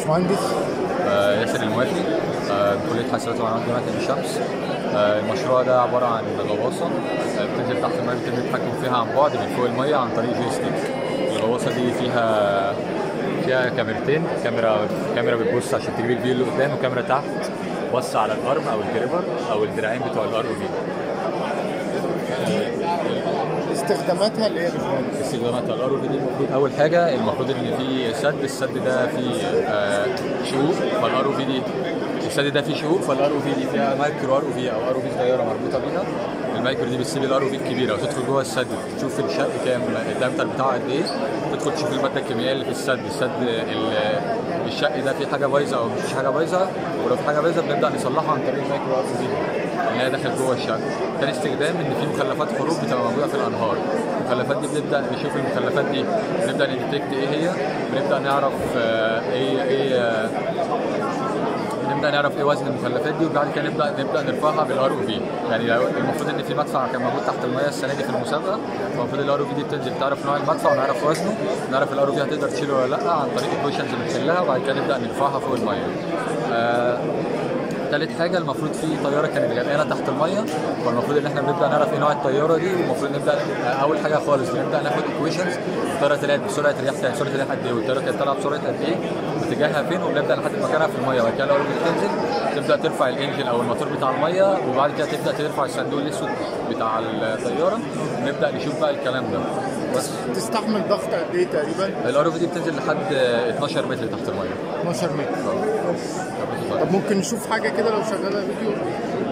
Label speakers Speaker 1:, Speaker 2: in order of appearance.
Speaker 1: باشمهندس
Speaker 2: آه، ياسر الموافي آه، كلية حاسبات ومعلومات جامعة عين شمس آه، المشروع ده عبارة عن غواصة آه، بتنزل تحت المية بيتم التحكم فيها عن بعد من فوق المية عن طريق جويستيك الغواصة دي فيها فيها كاميرتين كاميرا كاميرا بتبص عشان تجيب الفيو اللي قدام وكاميرا تحت بص على الارم او الجريبر او الدراعين بتوع الار او في
Speaker 1: استخداماتها اللي هي باشمهندس
Speaker 2: استخدامات الار او في دي المفروض اول حاجه المفروض ان في سد السد ده فيه آه، شقوق فالار او في دي السد ده فيه شقوق فالار او في دي فيها مايكرو ار او في او ار او في صغيره مربوطه بيها المايكرو دي بتسيب الار او في الكبيره وتدخل جوه السد تشوف الشق كام الدامتر بتاعه قد ايه تدخل تشوف الماده الكيميائيه اللي في السد السد ال- الشق ده فيه حاجه بايظه او مفيش حاجه بايظه ولو في حاجه بايظه بنبدا نصلحها عن طريق المايكرو ار او في اللي هي داخل جوه الشق تاني استخدام ان في مخلفات حروب بتبقى موجوده في الانهار المخلفات دي بنبدا نشوف المخلفات دي بنبدا نديتكت ايه هي بنبدا نعرف آه، ايه ايه آه، نبدا نعرف ايه وزن المخلفات دي وبعد كده نبدا نبدا نرفعها بالار او في يعني لو المفروض ان في مدفع كان موجود تحت الميه السنه دي في المسابقه فالمفروض الار او في دي بتنزل تعرف نوع المدفع ونعرف وزنه نعرف الار او في هتقدر تشيله ولا لا عن طريق الكويشنز اللي بنحلها وبعد كده نبدا نرفعها فوق الميه آه تالت حاجه المفروض في طياره كانت غرقانه تحت الميه فالمفروض ان احنا بنبدا نعرف ايه نوع الطياره دي والمفروض نبدا اول حاجه خالص بنبدا ناخد ايكويشنز الطياره طلعت بسرعه رياح كام سرعه الرياح قد ايه والطياره كانت طالعه بسرعه قد ايه واتجاهها فين وبنبدا نحدد مكانها في الميه وبعد كده اول ما تنزل تبدا ترفع الانجن او الموتور بتاع الميه وبعد كده تبدا ترفع الصندوق الاسود بتاع الطياره ونبدا نشوف بقى الكلام ده بس
Speaker 1: تستحمل ضغط قد ايه تقريبا
Speaker 2: الار دي بتنزل لحد 12 متر تحت الميه
Speaker 1: 12 متر طب ممكن نشوف حاجه كده لو شغاله فيديو